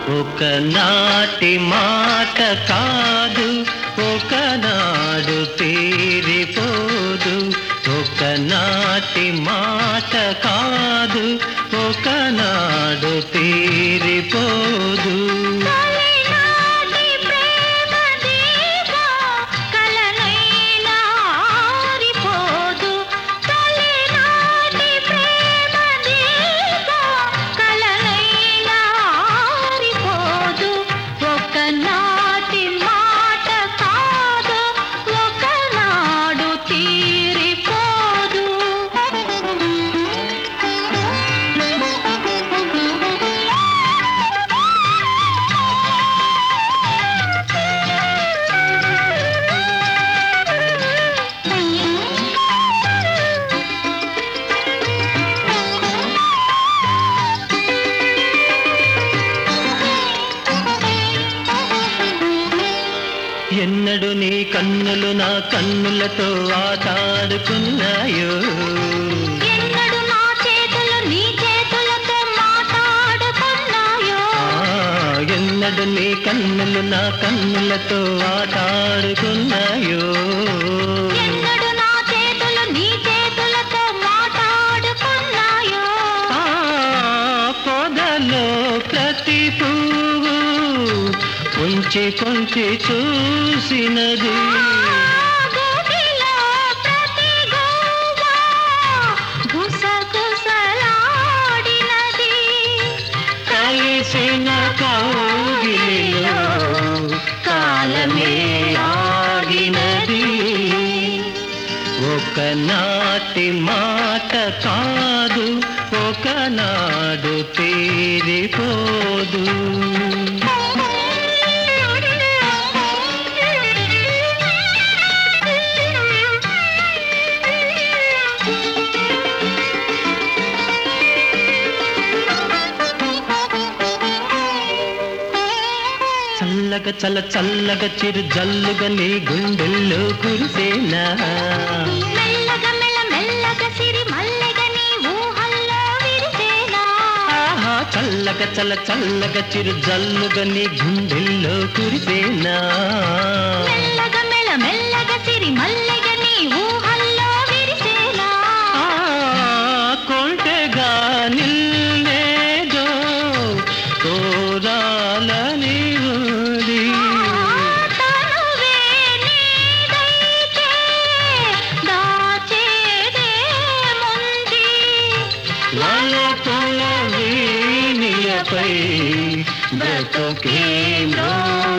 ఒకనాటి మాట కాదు ఒకనాడు తీరిపోదు ఒకనాటి మాట కాదు ఒకనాడు తీరిపోదు తొలినాటి ప్రేమ దీపం కలనైనా ఆరిపోదు తొలినాటి ప్రేమ దీపం కలనైనా ఆరిపోదు ఒకనాటి మాట కాదు ఒకనాడు తీరిపోదు ఎన్నడు నీ కన్నులు నా కన్నులతో ఆటాడుకున్నాయో ఎన్నడు నా చేతులు నీ చేతులతో మాట్లాడుకున్నాయో ఆ, ఎన్నడు నీ కన్నులు నా కన్నులతో ఆటాడుకున్నాయో ఎన్నడు నా చేతులు నీ చేతులతో మాట్లాడుకున్నాయో ఆ పొదలో ప్రతి పువ్వు కొంచి కొంచి చూసినది గోటిలో ప్రతి గోవ గుసగుసలాడినది కలిసిన కౌగిలిలో కాలమే ఆగినది ఒకనాటి మాట కాదు ఒకనాడు తీరిపోదు చల్లగా చల్ల చల్లగా చిరు జల్లుగా నీ గుండెల్లో కురిసేనా మెల్లగా మెల్ల మెల్లగా సిరి మల్లెగా నీ ఊహల్లో విరిసేనా ఆహా చల్లగా చల్ల చల్లగా చిరు జల్లుగా నీ గుండెల్లో కురిసేనా మెల్లగా మెల్ల మెల్లగా సిరి మల్లెగా నీ ఊహల్లో విరిసేనా ఆ, కొంటెగా నిల్లేదో కోరాలని ఉంది తనువే నీదైతే దాచేదేముంది వలపుల వీణియపై బ్రతుకే మ్రోగింది